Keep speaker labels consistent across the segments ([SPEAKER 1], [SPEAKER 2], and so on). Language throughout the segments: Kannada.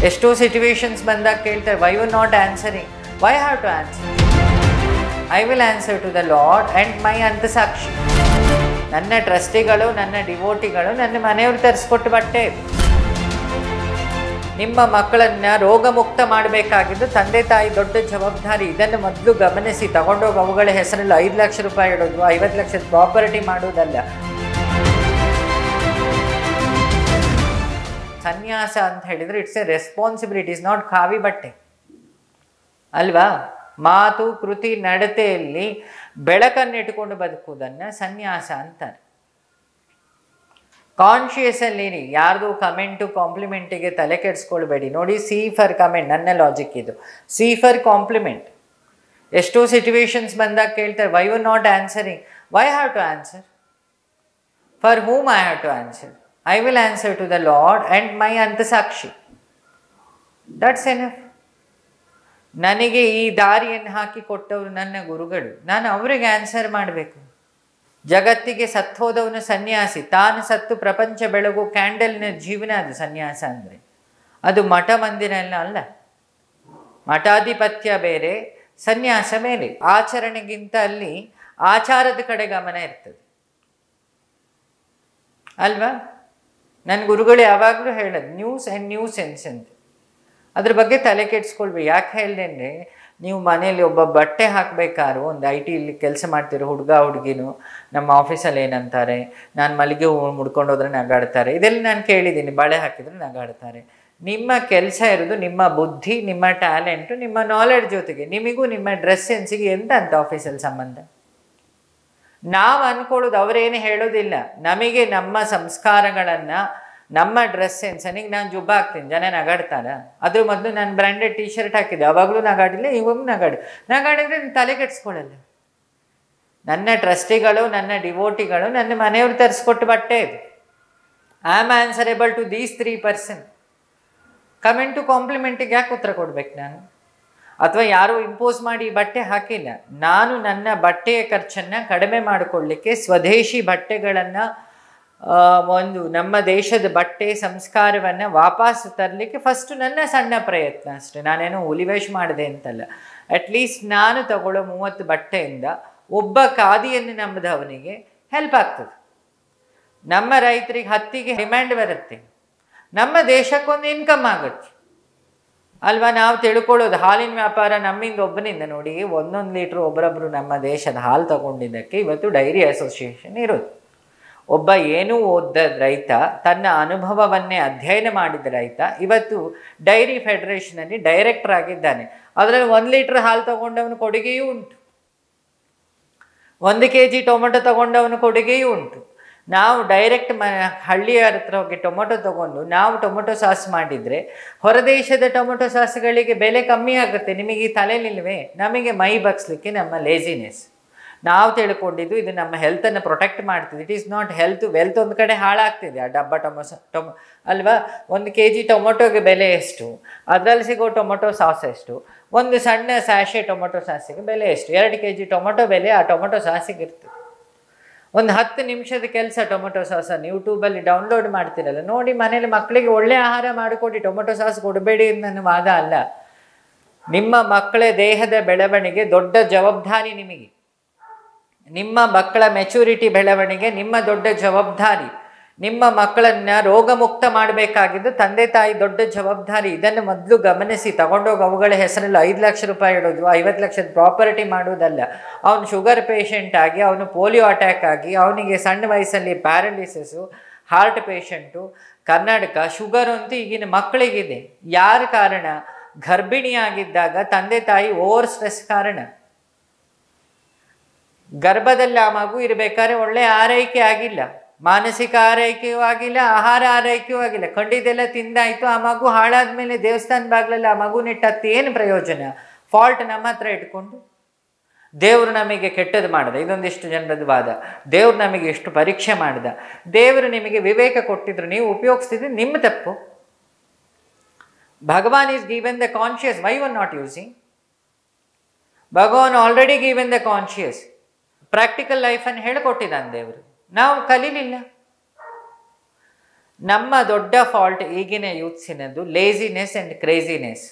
[SPEAKER 1] ಎಷ್ಟೋ ಸಿಚುವೇಶನ್ಸ್ ಬಂದಾಗ ಕೇಳ್ತಾರೆ why you not answering why have to answer I will answer to the lord and my ಅಂತಸಾಕ್ಷಿ ನನ್ನ ಟ್ರಸ್ಟಿಗಳು ನನ್ನ ಡಿವೋಟಿಗಳು ನನ್ನ ಮನೆಯವರು ತರಿಸ್ಕೊಟ್ಟು ಬಟ್ಟೆ ಇದು. ನಿಮ್ಮ ಮಕ್ಕಳನ್ನ ರೋಗಮುಕ್ತ ಮಾಡಬೇಕಾಗಿದ್ದು ತಂದೆ ತಾಯಿ ದೊಡ್ಡ ಜವಾಬ್ದಾರಿ ಇದನ್ನು ಮೊದಲು ಗಮನಿಸಿ ತಗೊಂಡೋಗಿ ಅವುಗಳ ಹೆಸರಲ್ಲಿ ಐದು ಲಕ್ಷ ರೂಪಾಯಿ ಇಡೋದು ಐವತ್ತು ಲಕ್ಷದ ಪ್ರಾಪರ್ಟಿ ಮಾಡೋದಲ್ಲ ಸನ್ಯಾಸ ಅಂತ ಹೇಳಿದ್ರೆ it's a responsibility is not ಖಾವಿ ಬಟ್ಟೆ ಅಲ್ವಾ ಮಾತು ಕೃತಿ ನಡತೆಯಲ್ಲಿ ಬೆಳಕನ್ನು ಇಟ್ಕೊಂಡು ಬದುಕುವುದನ್ನು ಸನ್ಯಾಸ ಅಂತಾರೆ ಕಾನ್ಶಿಯಸ್ ಅಲ್ಲಿ ಯಾರ್ದು ಕಮೆಂಟು ಕಾಂಪ್ಲಿಮೆಂಟಿಗೆ ತಲೆ ಕೆಡಿಸ್ಕೊಳ್ಬೇಡಿ ನೋಡಿ ಸಿ ಫರ್ ಕಮೆಂಟ್ ನನ್ನ ಲಾಜಿಕ್ ಇದು ಸಿ ಫರ್ ಕಾಂಪ್ಲಿಮೆಂಟ್ ಎಷ್ಟೋ ಸಿಚುವೇಶನ್ಸ್ ಬಂದಾಗ ಕೇಳ್ತಾರೆ why you not answering why have to answer for whom I have to answer I will answer to the lord and my ಅಂತಸಾಕ್ಷಿ ದಟ್ಸ್ ಎನಫ್ ನನಗೆ ಈ ದಾರಿಯನ್ನು ಹಾಕಿ ಕೊಟ್ಟವರು ನನ್ನ ಗುರುಗಳು ನಾನು ಅವರಿಗೆ ಆನ್ಸರ್ ಮಾಡಬೇಕು ಜಗತ್ತಿಗೆ ಸತ್ತೋದವನು ಸನ್ಯಾಸಿ ತಾನು ಸತ್ತು ಪ್ರಪಂಚ ಬೆಳಗು ಕ್ಯಾಂಡಲ್ನ ಜೀವನ ಅದು ಸನ್ಯಾಸ ಅಂದರೆ ಅದು ಮಠ ಮಂದಿರ ಎಲ್ಲ ಅಲ್ಲ ಮಠಾಧಿಪತ್ಯ ಬೇರೆ ಸನ್ಯಾಸ ಬೇರೆ ಆಚರಣೆಗಿಂತ ಅಲ್ಲಿ ಆಚಾರದ ಕಡೆ ಗಮನ ಇರ್ತದೆ ಅಲ್ವಾ ನನ್ನ ಗುರುಗಳು ಯಾವಾಗಲೂ ಹೇಳೋದು ನ್ಯೂಸ್ ಆ್ಯಂಡ್ ನ್ಯೂ ಸೆನ್ಸ್ ಅಂತ ಅದ್ರ ಬಗ್ಗೆ ತಲೆ ಕೆಡಿಸ್ಕೊಳ್ಬೇಕು ಯಾಕೆ ಹೇಳಿದೆ ಅಂದರೆ ನೀವು ಮನೇಲಿ ಒಬ್ಬ ಬಟ್ಟೆ ಹಾಕಬೇಕಾದ್ರು ಒಂದು ಐ ಟಿಲಿ ಕೆಲಸ ಮಾಡ್ತಿರೋ ಹುಡುಗ ಹುಡುಗಿನು ನಮ್ಮ ಆಫೀಸಲ್ಲಿ ಏನಂತಾರೆ ನಾನು ಮಲ್ಲಿಗೆ ಹೂವು ಮುಡ್ಕೊಂಡು ಹೋದ್ರೆ ನಗಾಡ್ತಾರೆ ಇದೆಲ್ಲ ನಾನು ಕೇಳಿದ್ದೀನಿ ಬಳೆ ಹಾಕಿದ್ರೆ ನಗಾಡ್ತಾರೆ ನಿಮ್ಮ ಕೆಲಸ ಇರೋದು ನಿಮ್ಮ ಬುದ್ಧಿ ನಿಮ್ಮ ಟ್ಯಾಲೆಂಟು ನಿಮ್ಮ ನಾಲೆಡ್ಜ್ ಜೊತೆಗೆ ನಿಮಗೂ ನಿಮ್ಮ ಡ್ರೆಸ್ ಸೆನ್ಸಿಗೆ ಎಂತ ಅಂತ ಆಫೀಸಲ್ಲಿ ಸಂಬಂಧ ನಾವು ಅನ್ಕೊಳ್ಳೋದು ಅವರೇನು ಹೇಳೋದಿಲ್ಲ ನಮಗೆ ನಮ್ಮ ಸಂಸ್ಕಾರಗಳನ್ನು ನಮ್ಮ ಡ್ರೆಸ್ ಸೆನ್ಸ್ ನನಗೆ ನಾನು ಜುಬ್ಬ ಹಾಕ್ತೀನಿ ಜನ ನಗಾಡ್ತಾರ ಅದ್ರ ಮೊದಲು ನಾನು ಬ್ರ್ಯಾಂಡೆಡ್ ಟೀ ಶರ್ಟ್ ಹಾಕಿದ್ದೆ ಅವಾಗಲೂ ನಗಾಡಿಲ್ಲ ಇವಾಗೂ ನಗಾಡಿ ನಗಾಡಿದ್ರೆ ನೀನು ತಲೆ ಕೆಡಿಸ್ಕೊಳ್ಳಲ್ಲ ನನ್ನ ಟ್ರಸ್ಟಿಗಳು ನನ್ನ ಡಿವೋಟಿಗಳು ನನ್ನ ಮನೆಯವರು ತರಿಸ್ಕೊಟ್ಟು ಬಟ್ಟೆ ಇದು I am answerable to these three person comment to ಕಾಂಪ್ಲಿಮೆಂಟಿಗೆ ಯಾಕೆ ಉತ್ತರ ಕೊಡ್ಬೇಕು ನಾನು ಅಥವಾ ಯಾರೂ ಇಂಪೋಸ್ ಮಾಡಿ ಈ ಬಟ್ಟೆ ಹಾಕಿಲ್ಲ ನಾನು ನನ್ನ ಬಟ್ಟೆಯ ಖರ್ಚನ್ನು ಕಡಿಮೆ ಮಾಡಿಕೊಳ್ಳಿಕ್ಕೆ ಸ್ವದೇಶಿ ಬಟ್ಟೆಗಳನ್ನು ಒಂದು ನಮ್ಮ ದೇಶದ ಬಟ್ಟೆ ಸಂಸ್ಕಾರವನ್ನು ವಾಪಸ್ ತರಲಿಕ್ಕೆ ಫಸ್ಟು ನನ್ನ ಸಣ್ಣ ಪ್ರಯತ್ನ ಅಷ್ಟೆ ನಾನೇನೋ ಹುಲಿವೇಶ್ ಮಾಡಿದೆ ಅಂತಲ್ಲ ಅಟ್ಲೀಸ್ಟ್ ನಾನು ತಗೊಳ್ಳೋ ಮೂವತ್ತು ಬಟ್ಟೆಯಿಂದ ಒಬ್ಬ ಖಾದಿಯನ್ನು ನಂಬದವನಿಗೆ ಹೆಲ್ಪ್ ಆಗ್ತದೆ ನಮ್ಮ ರೈತರಿಗೆ ಹತ್ತಿಗೆ ಡಿಮ್ಯಾಂಡ್ ಬರುತ್ತೆ ನಮ್ಮ ದೇಶಕ್ಕೊಂದು ಇನ್ಕಮ್ ಆಗುತ್ತೆ ಅಲ್ವಾ ನಾವು ತಿಳ್ಕೊಳ್ಳೋದು ಹಾಲಿನ ವ್ಯಾಪಾರ ನಮ್ಮಿಂದ ಒಬ್ಬನಿಂದ ನೋಡಿ ಒಂದೊಂದು ಲೀಟ್ರ್ ಒಬ್ಬರೊಬ್ಬರು ನಮ್ಮ ದೇಶದ ಹಾಲು ತಗೊಂಡಿದ್ದಕ್ಕೆ ಇವತ್ತು ಡೈರಿ ಅಸೋಸಿಯೇಷನ್ ಇರೋದು ಒಬ್ಬ ಏನೂ ಓದ್ದ ರೈತ ತನ್ನ ಅನುಭವವನ್ನೇ ಅಧ್ಯಯನ ಮಾಡಿದ ರೈತ ಇವತ್ತು ಡೈರಿ ಫೆಡರೇಷನಲ್ಲಿ ಡೈರೆಕ್ಟರ್ ಆಗಿದ್ದಾನೆ ಅದರಲ್ಲಿ ಒಂದು ಲೀಟ್ರ್ ಹಾಲು ತಗೊಂಡವನ ಕೊಡುಗೆಯೂ ಉಂಟು ಒಂದು ಕೆ ಜಿ ಟೊಮೆಟೊ ತಗೊಂಡವನ ಕೊಡುಗೆಯೂ ಉಂಟು ನಾವು ಡೈರೆಕ್ಟ್ ಮ ಹಳ್ಳಿಯ ಹತ್ರ ಹೋಗಿ ಟೊಮೊಟೊ ತಗೊಂಡು ನಾವು ಟೊಮೊಟೊ ಸಾಸ್ ಮಾಡಿದರೆ ಹೊರದೇಶದ ಟೊಮೊಟೊ ಸಾಸ್ಗಳಿಗೆ ಬೆಲೆ ಕಮ್ಮಿ ಆಗುತ್ತೆ ನಿಮಗೆ ಈ ತಲೆಲಿಲ್ವೇ ನಮಗೆ ಮೈ ಬಗ್ಸ್ಲಿಕ್ಕೆ ನಮ್ಮ ಲೇಜಿನೆಸ್ ನಾವು ತಿಳ್ಕೊಂಡಿದ್ದು ಇದು ನಮ್ಮ ಹೆಲ್ತನ್ನು ಪ್ರೊಟೆಕ್ಟ್ ಮಾಡ್ತಿದೆ it is not health wealth ಒಂದು ಕಡೆ ಹಾಳಾಗ್ತಿದೆ ಆ ಡಬ್ಬ ಟೊಮೊಸ ಟೊಮೊ ಅಲ್ವಾ ಒಂದು ಕೆ ಜಿ ಟೊಮೊಟೊಗೆ ಬೆಲೆ ಎಷ್ಟು ಅದರಲ್ಲಿ ಸಿಗೋ ಟೊಮೊಟೊ ಸಾಸ್ ಎಷ್ಟು ಒಂದು ಸಣ್ಣ ಸ್ಯಾಶೆ ಟೊಮೊಟೊ ಸಾಸಿಗೆ ಬೆಲೆ ಎಷ್ಟು ಎರಡು ಕೆ ಜಿ ಟೊಮೊಟೊ ಬೆಲೆ ಆ ಟೊಮೊಟೊ ಸಾಸಿಗೆ ಇರ್ತದೆ ಒಂದು ಹತ್ತು ನಿಮಿಷದ ಕೆಲಸ ಟೊಮೊಟೊ ಸಾಸನ್ನು ಯೂಟ್ಯೂಬಲ್ಲಿ ಡೌನ್ಲೋಡ್ ಮಾಡ್ತಿರಲ್ಲ ನೋಡಿ ಮನೇಲಿ ಮಕ್ಕಳಿಗೆ ಒಳ್ಳೆ ಆಹಾರ ಮಾಡಿಕೊಡಿ ಟೊಮೊಟೊ ಸಾಸ್ ಕೊಡಬೇಡಿ ಅಂತ ನನ್ನ ವಾದ ಅಲ್ಲ ನಿಮ್ಮ ಮಕ್ಕಳ ದೇಹದ ಬೆಳವಣಿಗೆ ದೊಡ್ಡ ಜವಾಬ್ದಾರಿ ನಿಮಗೆ ನಿಮ್ಮ ಮಕ್ಕಳ ಮೆಚುರಿಟಿ ಬೆಳವಣಿಗೆ ನಿಮ್ಮ ದೊಡ್ಡ ಜವಾಬ್ದಾರಿ ನಿಮ್ಮ ಮಕ್ಕಳನ್ನ ರೋಗಮುಕ್ತ ಮಾಡಬೇಕಾಗಿದ್ದು ತಂದೆ ತಾಯಿ ದೊಡ್ಡ ಜವಾಬ್ದಾರಿ ಇದನ್ನು ಮೊದಲು ಗಮನಿಸಿ ತಗೊಂಡೋಗಿ ಅವುಗಳ ಹೆಸರಲ್ಲಿ ಐದು ಲಕ್ಷ ರೂಪಾಯಿ ಇಡೋದು ಐವತ್ತು ಲಕ್ಷದ ಪ್ರಾಪರ್ಟಿ ಮಾಡುವುದಲ್ಲ ಅವನು ಶುಗರ್ ಪೇಷಂಟ್ ಆಗಿ ಅವನು ಪೋಲಿಯೋ ಅಟ್ಯಾಕ್ ಆಗಿ ಅವನಿಗೆ ಸಣ್ಣ ವಯಸ್ಸಲ್ಲಿ paralysis heart patient Karnataka sugar ಅಂತೂ ಈಗಿನ ಮಕ್ಕಳಿಗಿದೆ ಯಾರ ಕಾರಣ ಗರ್ಭಿಣಿಯಾಗಿದ್ದಾಗ ತಂದೆ ತಾಯಿ ಓವರ್ ಸ್ಟ್ರೆಸ್ ಕಾರಣ ಗರ್ಭದಲ್ಲಿ ಆ ಮಗು ಇರಬೇಕಾದ್ರೆ ಒಳ್ಳೆ ಆರೈಕೆ ಆಗಿಲ್ಲ ಮಾನಸಿಕ ಆರೈಕೆಯೂ ಆಗಿಲ್ಲ ಆಹಾರ ಆರೈಕೆಯೂ ಆಗಿಲ್ಲ ಕಂಡಿದ್ದೆಲ್ಲ ತಿಂದಾಯ್ತು ಆ ಮಗು ಹಾಳಾದ್ಮೇಲೆ ದೇವಸ್ಥಾನ ಬಾಗ್ಲಲ್ಲಿ ಆ ಮಗುನಿಟ್ಟತ್ತು ಏನು ಪ್ರಯೋಜನ ಫಾಲ್ಟ್ ನಮ್ಮ ಹತ್ರ ಇಟ್ಕೊಂಡು ದೇವರು ನಮಗೆ ಕೆಟ್ಟದ್ದು ಮಾಡ್ದ ಇದೊಂದಿಷ್ಟು ಜನರದ್ದು ವಾದ ದೇವ್ರು ನಮಗೆ ಎಷ್ಟು ಪರೀಕ್ಷೆ ಮಾಡ್ದ ದೇವರು ನಿಮಗೆ ವಿವೇಕ ಕೊಟ್ಟಿದ್ರು ನೀವು ಉಪಯೋಗಿಸ್ತಿದ್ರೆ ನಿಮ್ಮ ತಪ್ಪು Bhagwan is given the conscious why one not using Bhagwan already given the conscious practical ಲೈಫನ್ನು ಹೇಳಿಕೊಟ್ಟಿದ್ದಾನೆ ದೇವರು ನಾವು ಕಲೀಲಿಲ್ಲ ನಮ್ಮ ದೊಡ್ಡ ಫಾಲ್ಟ್ ಈಗಿನ ಯೂತ್ಸಿನದ್ದು ಲೇಸಿನೆಸ್ ಆ್ಯಂಡ್ ಕ್ರೇಜಿನೆಸ್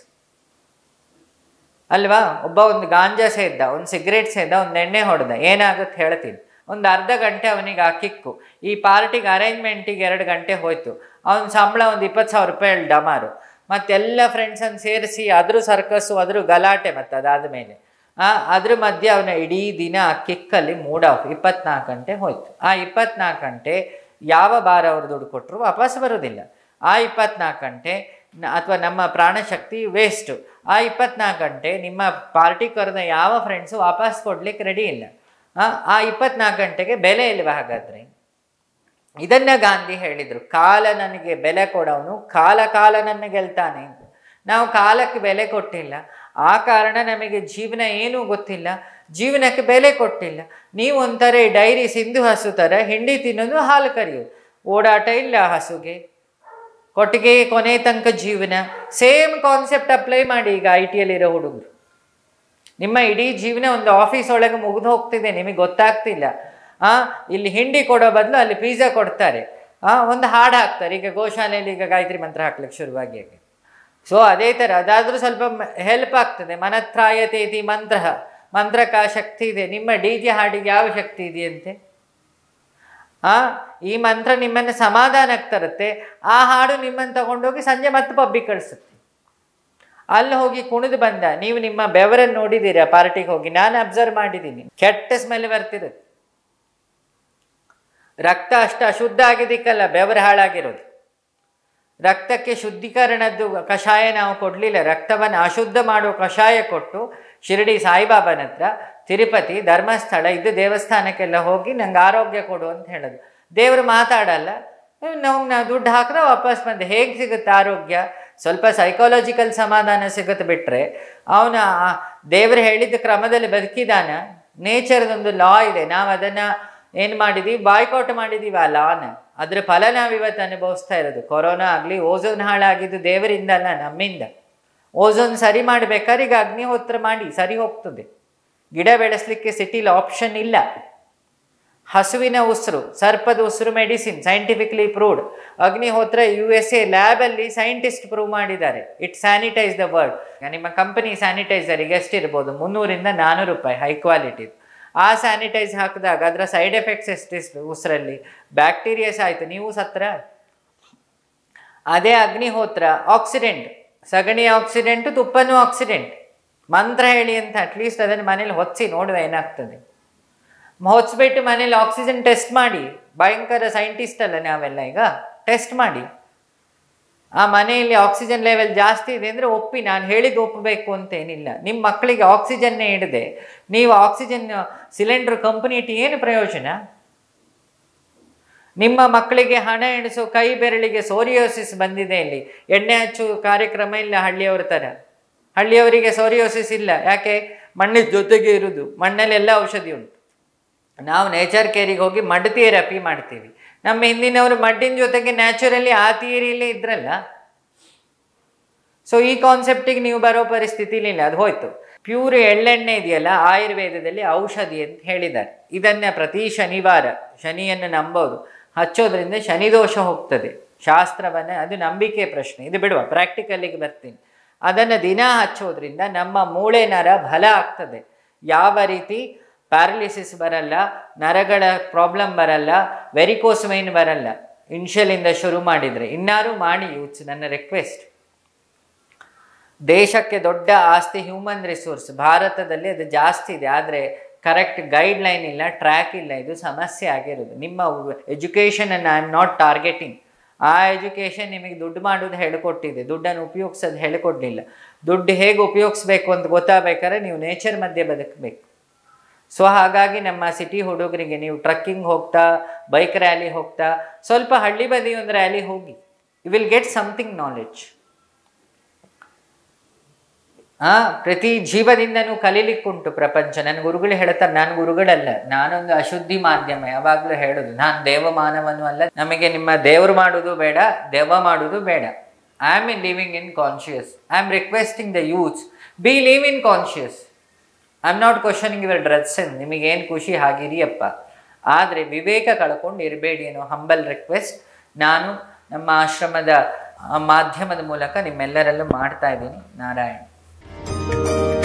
[SPEAKER 1] ಅಲ್ವಾ ಒಬ್ಬ ಒಂದು ಗಾಂಜಾ ಸೇದ್ದ ಒಂದು ಸಿಗರೇಟ್ ಸೇದ್ದ ಒಂದು ಎಣ್ಣೆ ಹೊಡೆದ ಏನಾಗುತ್ತೆ ಹೇಳ್ತೀನಿ ಒಂದು ಅರ್ಧ ಗಂಟೆ ಅವನಿಗೆ ಆ ಕಿಕ್ಕು ಈ ಪಾರ್ಟಿಗೆ ಅರೇಂಜ್ಮೆಂಟಿಗೆ ಎರಡು ಗಂಟೆ ಹೋಯ್ತು ಅವನ ಸಂಬಳ ಒಂದು ಇಪ್ಪತ್ತು ಸಾವಿರ ರೂಪಾಯಿ ಡಮಾರು ಮತ್ತೆಲ್ಲ ಫ್ರೆಂಡ್ಸನ್ನು ಸೇರಿಸಿ ಅದ್ರ ಸರ್ಕಸ್ಸು ಅದ್ರ ಗಲಾಟೆ ಮತ್ತು ಅದಾದ ಮೇಲೆ ಆ ಅದ್ರ ಮಧ್ಯೆ ಅವನ ಇಡೀ ದಿನ ಆ ಕಿಕ್ಕಲ್ಲಿ ಮೂಡ್ ಆಫ್ ಇಪ್ಪತ್ನಾಲ್ಕು ಗಂಟೆ ಹೋಯ್ತು ಆ ಇಪ್ಪತ್ನಾಲ್ಕು ಗಂಟೆ ಯಾವ ಬಾರ ಅವ್ರು ದುಡ್ಡು ಕೊಟ್ಟರು ವಾಪಸ್ ಬರೋದಿಲ್ಲ ಆ ಇಪ್ಪತ್ನಾಲ್ಕು ಗಂಟೆ ಅಥವಾ ನಮ್ಮ ಪ್ರಾಣಶಕ್ತಿ ವೇಸ್ಟು ಆ ಇಪ್ಪತ್ನಾಲ್ಕು ಗಂಟೆ ನಿಮ್ಮ ಪಾರ್ಟಿ ಕರೆದ ಯಾವ ಫ್ರೆಂಡ್ಸು ವಾಪಸ್ ಕೊಡ್ಲಿಕ್ಕೆ ರೆಡಿ ಇಲ್ಲ ಆ, ಆ ಇಪ್ಪತ್ನಾಲ್ಕು ಗಂಟೆಗೆ ಬೆಲೆ ಇಲ್ವಾ ಹಾಗಾದ್ರೆ ಇದನ್ನ ಗಾಂಧಿ ಹೇಳಿದರು ಕಾಲ ನನಗೆ ಬೆಲೆ ಕೊಡೋನು ಕಾಲ ಕಾಲ ನನ್ನ ಗೆಲ್ತಾನೆ ಅಂತ ನಾವು ಕಾಲಕ್ಕೆ ಬೆಲೆ ಕೊಟ್ಟಿಲ್ಲ ಆ ಕಾರಣ ನಮಗೆ ಜೀವನ ಏನೂ ಗೊತ್ತಿಲ್ಲ ಜೀವನಕ್ಕೆ ಬೆಲೆ ಕೊಟ್ಟಿಲ್ಲ ನೀವು ಒಂಥರ ಈ ಡೈರಿ ಸಿಂಧು ಹಸು ಥರ ಹಿಂಡಿ ತಿನ್ನೋದು ಹಾಲು ಕರಿಯೋದು ಓಡಾಟ ಇಲ್ಲ ಹಸುಗೆ ಕೊಟ್ಟಿಗೆ ಕೊನೆ ತನಕ ಜೀವನ ಸೇಮ್ ಕಾನ್ಸೆಪ್ಟ್ ಅಪ್ಲೈ ಮಾಡಿ ಈಗ ಐ ಟಿಯಲ್ಲಿರೋ ಹುಡುಗರು ನಿಮ್ಮ ಇಡೀ ಜೀವನ ಒಂದು ಆಫೀಸ್ ಒಳಗೆ ಮುಗಿದು ಹೋಗ್ತಿದೆ ನಿಮಗೆ ಗೊತ್ತಾಗ್ತಿಲ್ಲ ಆ ಇಲ್ಲಿ ಹಿಂಡಿ ಕೊಡೋ ಬದಲು ಅಲ್ಲಿ ಪಿಜ್ಜಾ ಕೊಡ್ತಾರೆ ಆ ಒಂದು ಹಾಡು ಹಾಕ್ತಾರೆ ಈಗ ಗೋಶಾಲೆಯಲ್ಲಿ ಈಗ ಗಾಯತ್ರಿ ಮಂತ್ರ ಹಾಕ್ಲಿಕ್ಕೆ ಶುರುವಾಗಿ ಆಗಿ ಸೊ ಅದೇ ಥರ ಅದಾದರೂ ಸ್ವಲ್ಪ ಹೆಲ್ಪ್ ಆಗ್ತದೆ ಮನತ್ರಾಯತೆ ಇತಿ ಮಂತ್ರ ಮಂತ್ರಕ್ಕೆ ಆ ಶಕ್ತಿ ಇದೆ ನಿಮ್ಮ ಡಿ ಜೆ ಹಾಡಿಗೆ ಯಾವ ಶಕ್ತಿ ಇದೆಯಂತೆ ಆ ಈ ಮಂತ್ರ ನಿಮ್ಮನ್ನು ಸಮಾಧಾನಕ್ಕೆ ತರುತ್ತೆ ಆ ಹಾಡು ನಿಮ್ಮನ್ನು ತಗೊಂಡೋಗಿ ಸಂಜೆ ಮತ್ತೆ ಪಬ್ಬಿಗೆ ಕಳಿಸುತ್ತೆ ಅಲ್ಲಿ ಹೋಗಿ ಕುಣಿದು ಬಂದ ನೀವು ನಿಮ್ಮ ಬೆವರನ್ನು ನೋಡಿದ್ದೀರಾ ಪಾರ್ಟಿಗೆ ಹೋಗಿ ನಾನು ಅಬ್ಸರ್ವ್ ಮಾಡಿದ್ದೀನಿ ಕೆಟ್ಟ ಸ್ಮೆಲ್ ಬರ್ತಿರುತ್ತೆ ರಕ್ತ ಅಷ್ಟು ಅಶುದ್ಧ ಆಗಿದ್ದಕ್ಕಲ್ಲ ಬೆವರು ಹಾಳಾಗಿರೋದು ರಕ್ತಕ್ಕೆ ಶುದ್ಧೀಕರಣದ್ದು ಕಷಾಯ ನಾವು ಕೊಡಲಿಲ್ಲ ರಕ್ತವನ್ನು ಅಶುದ್ಧ ಮಾಡುವ ಕಷಾಯ ಕೊಟ್ಟು ಶಿರಡಿ ಸಾಯಿಬಾಬನ ಹತ್ರ ತಿರುಪತಿ ಧರ್ಮಸ್ಥಳ ಇದು ದೇವಸ್ಥಾನಕ್ಕೆಲ್ಲ ಹೋಗಿ ನಂಗೆ ಆರೋಗ್ಯ ಕೊಡು ಅಂತ ಹೇಳೋದು ದೇವರು ಮಾತಾಡಲ್ಲ ನಾವು ನಾವು ದುಡ್ಡು ಹಾಕಿದ್ರೆ ವಾಪಸ್ ಬಂದೆ ಹೇಗೆ ಸಿಗುತ್ತೆ ಆರೋಗ್ಯ ಸ್ವಲ್ಪ ಸೈಕಾಲಜಿಕಲ್ ಸಮಾಧಾನ ಸಿಗುತ್ತೆ ಬಿಟ್ಟರೆ ಅವನ ದೇವರು ಹೇಳಿದ ಕ್ರಮದಲ್ಲಿ ಬದುಕಿದಾನ ನೇಚರ್ದೊಂದು ಲಾ ಇದೆ ನಾವು ಅದನ್ನು ಏನು ಮಾಡಿದ್ದೀವಿ ಬಾಯ್ಕಾಟ್ ಮಾಡಿದ್ದೀವಿ ಆ ಲಾನ ಅದ್ರ ಫಲ ನಾವು ಇವತ್ತು ಅನುಭವಿಸ್ತಾ ಇರೋದು ಕೊರೋನಾ ಆಗಲಿ ಓಝೋನ್ ಹಾಳಾಗಿದ್ದು ದೇವರಿಂದ ಅಲ್ಲ ನಮ್ಮಿಂದ ಓಝೋನ್ ಸರಿ ಮಾಡಬೇಕಾದ್ರೆ ಈಗ ಅಗ್ನಿಹೋತ್ರ ಮಾಡಿ ಸರಿ ಹೋಗ್ತದೆ ಗಿಡ ಬೆಳೆಸಲಿಕ್ಕೆ ಸಿಟಿಲಿ ಆಪ್ಷನ್ ಇಲ್ಲ ಹಸುವಿನ ಉಸಿರು ಸರ್ಪದ ಉಸಿರು ಮೆಡಿಸಿನ್ ಸೈಂಟಿಫಿಕ್ಲಿ ಪ್ರೂವ್ಡ್ ಅಗ್ನಿಹೋತ್ರ ಯು ಎಸ್ ಎ ಲ್ಯಾಬಲ್ಲಿ ಸೈಂಟಿಸ್ಟ್ ಪ್ರೂವ್ ಮಾಡಿದ್ದಾರೆ ಇಟ್ ಸ್ಯಾನಿಟೈಸ್ ದ ವರ್ಲ್ಡ್ ನಿಮ್ಮ ಕಂಪನಿ ಸ್ಯಾನಿಟೈಸರಿಗೆ ಎಷ್ಟಿರ್ಬೋದು ಮುನ್ನೂರಿಂದ ನಾನ್ನೂರು ರೂಪಾಯಿ ಹೈ ಕ್ವಾಲಿಟಿ ಆ ಸ್ಯಾನಿಟೈಸ್ ಹಾಕಿದಾಗ ಅದರ ಸೈಡ್ ಎಫೆಕ್ಟ್ಸ್ ಎಷ್ಟಿಷ್ಟು ಉಸಿರಲ್ಲಿ ಬ್ಯಾಕ್ಟೀರಿಯಾಸ್ ಆಯಿತು ನೀವು ಸತ್ರ ಅದೇ ಅಗ್ನಿಹೋತ್ರ ಆಕ್ಸಿಡೆಂಟ್ ಸಗಣಿ ಆಕ್ಸಿಡೆಂಟು ತುಪ್ಪನೂ ಆಕ್ಸಿಡೆಂಟ್ ಮಂತ್ರ ಹೇಳಿ ಅಂತ ಅಟ್ಲೀಸ್ಟ್ ಅದನ್ನು ಮನೇಲಿ ಹೊಚ್ಚಿ ನೋಡುವ ಏನಾಗ್ತದೆ ಹೊಚ್ಬಿಟ್ಟು ಮನೇಲಿ ಆಕ್ಸಿಜನ್ ಟೆಸ್ಟ್ ಮಾಡಿ ಭಯಂಕರ ಸೈಂಟಿಸ್ಟ್ ಅಲ್ಲ ನಾವೆಲ್ಲ ಈಗ ಟೆಸ್ಟ್ ಮಾಡಿ ಆ ಮನೆಯಲ್ಲಿ ಆಕ್ಸಿಜನ್ ಲೆವೆಲ್ ಜಾಸ್ತಿ ಇದೆ ಅಂದರೆ ಒಪ್ಪಿ ನಾನು ಹೇಳಿದ್ದು ಒಪ್ಪಬೇಕು ಅಂತೇನಿಲ್ಲ ನಿಮ್ಮ ಮಕ್ಕಳಿಗೆ ಆಕ್ಸಿಜನ್ನೇ ಹಿಡದೆ ನೀವು ಆಕ್ಸಿಜನ್ ಸಿಲಿಂಡರ್ ಕಂಪನಿ ಇಟ್ಟು ಏನು ಪ್ರಯೋಜನ ನಿಮ್ಮ ಮಕ್ಕಳಿಗೆ ಹಣ ಎಣಿಸೋ ಕೈ ಬೆರಳಿಗೆ ಸೋರಿಯೋಸಿಸ್ ಬಂದಿದೆ ಇಲ್ಲಿ ಎಣ್ಣೆ ಹಚ್ಚು ಕಾರ್ಯಕ್ರಮ ಇಲ್ಲ ಹಳ್ಳಿಯವ್ರ ಥರ ಹಳ್ಳಿಯವರಿಗೆ ಸೋರಿಯೋಸಿಸ್ ಇಲ್ಲ ಯಾಕೆ ಮಣ್ಣಿನ ಜೊತೆಗೆ ಇರುವುದು ಮಣ್ಣಲ್ಲೆಲ್ಲ ಔಷಧಿ ಉಂಟು ನಾವು ನೇಚರ್ ಕೇರಿಗೆ ಹೋಗಿ ಮಡ್ ಥಿಯರಪಿ ಮಾಡ್ತೀವಿ ನಮ್ಮ ಹಿಂದಿನವರು ಮಡ್ಡಿನ ಜೊತೆಗೆ ನ್ಯಾಚುರಲಿ ಆ ಥಿಯರಿಲೇ ಇದ್ರಲ್ಲ ಸೊ ಈ ಕಾನ್ಸೆಪ್ಟಿಗೆ ನೀವು ಬರೋ ಪರಿಸ್ಥಿತಿಲಿ ಇಲ್ಲ ಅದು ಹೋಯ್ತು ಪ್ಯೂರ್ ಎಳ್ಳೆಣ್ಣೆ ಇದೆಯಲ್ಲ ಆಯುರ್ವೇದದಲ್ಲಿ ಔಷಧಿ ಅಂತ ಹೇಳಿದ್ದಾರೆ ಇದನ್ನು ಪ್ರತಿ ಶನಿವಾರ ಶನಿಯನ್ನು ನಂಬೋದು ಹಚ್ಚೋದ್ರಿಂದ ಶನಿದೋಷ ಹೋಗ್ತದೆ ಶಾಸ್ತ್ರವನ್ನು ಅದು ನಂಬಿಕೆ ಪ್ರಶ್ನೆ ಇದು ಬಿಡುವ ಪ್ರಾಕ್ಟಿಕಲ್ಲಿಗೆ ಬರ್ತೀನಿ ಅದನ್ನು ದಿನ ಹಚ್ಚೋದ್ರಿಂದ ನಮ್ಮ ಮೂಳೆ ನರ ಬಲ ಆಗ್ತದೆ ಯಾವ ರೀತಿ ಪ್ಯಾರಲಿಸಿಸ್ ಬರಲ್ಲ ನರಗಳ ಪ್ರಾಬ್ಲಮ್ ಬರಲ್ಲ ವೆರಿಕೋಸ್ ವೈನ್ ಬರಲ್ಲ ಇನ್ಷಿಯಲಿಂದ ಶುರು ಮಾಡಿದರೆ ಇನ್ನಾರು ಮಾಡಿ ಯೂತ್ಸ್ ನನ್ನ ರಿಕ್ವೆಸ್ಟ್ ದೇಶಕ್ಕೆ ದೊಡ್ಡ ಆಸ್ತಿ ಹ್ಯೂಮನ್ ರಿಸೋರ್ಸ್ ಭಾರತದಲ್ಲಿ ಅದು ಜಾಸ್ತಿ ಇದೆ ಆದರೆ ಕರೆಕ್ಟ್ ಗೈಡ್ ಲೈನ್ ಇಲ್ಲ ಟ್ರ್ಯಾಕ್ ಇಲ್ಲ ಇದು ಸಮಸ್ಯೆ ಆಗಿರೋದು ನಿಮ್ಮ ಎಜುಕೇಷನನ್ನು ಐ ಆಮ್ ನಾಟ್ ಟಾರ್ಗೆಟಿಂಗ್ ಆ ಎಜುಕೇಷನ್ ನಿಮಗೆ ದುಡ್ಡು ಮಾಡೋದು ಹೇಳಿಕೊಟ್ಟಿದೆ ದುಡ್ಡನ್ನು ಉಪಯೋಗಿಸೋದು ಹೇಳಿಕೊಡ್ಲಿಲ್ಲ ದುಡ್ಡು ಹೇಗೆ ಉಪಯೋಗಿಸ್ಬೇಕು ಅಂತ ಗೊತ್ತಾಗಬೇಕಾದ್ರೆ ನೀವು ನೇಚರ್ ಮಧ್ಯೆ ಬದುಕಬೇಕು ಸೊ ಹಾಗಾಗಿ ನಮ್ಮ ಸಿಟಿ ಹುಡುಗರಿಗೆ ನೀವು ಟ್ರಕ್ಕಿಂಗ್ ಹೋಗ್ತಾ ಬೈಕ್ ರ್ಯಾಲಿ ಹೋಗ್ತಾ ಸ್ವಲ್ಪ ಹಳ್ಳಿ ಬದಿ ಒಂದು ರ್ಯಾಲಿ ಹೋಗಿ you will get something knowledge ಆ ಪ್ರತಿ ಜೀವದಿಂದನೂ ಕಲೀಲಿಕ್ಕುಂಟು ಪ್ರಪಂಚ ನನ್ನ ಗುರುಗಳು ಹೇಳ್ತಾರೆ ನಾನು ಗುರುಗಳಲ್ಲ ನಾನೊಂದು ಅಶುದ್ಧಿ ಮಾಧ್ಯಮ ಯಾವಾಗಲೂ ಹೇಳೋದು ನಾನು ದೇವಮಾನವನು ಅಲ್ಲ ನಮಗೆ ನಿಮ್ಮ ದೇವರು ಮಾಡೋದು ಬೇಡ ದೆವ್ವ ಮಾಡೋದು ಬೇಡ I am in living in conscious I am requesting the youths be live in conscious I am not questioning your dress ನಿಮಗೇನು ಖುಷಿ ಹಾಗಿರಿಯಪ್ಪ ಆದರೆ ವಿವೇಕ ಕಳ್ಕೊಂಡು ಇರಬೇಡಿ ಅನ್ನೋ ಹಂಬಲ್ ರಿಕ್ವೆಸ್ಟ್ ನಾನು ನಮ್ಮ ಆಶ್ರಮದ ಆ, ಮಾಧ್ಯಮದ ಮೂಲಕ ನಿಮ್ಮೆಲ್ಲರಲ್ಲೂ ಮಾಡ್ತಾ ಇದ್ದೀನಿ ನಾರಾಯಣ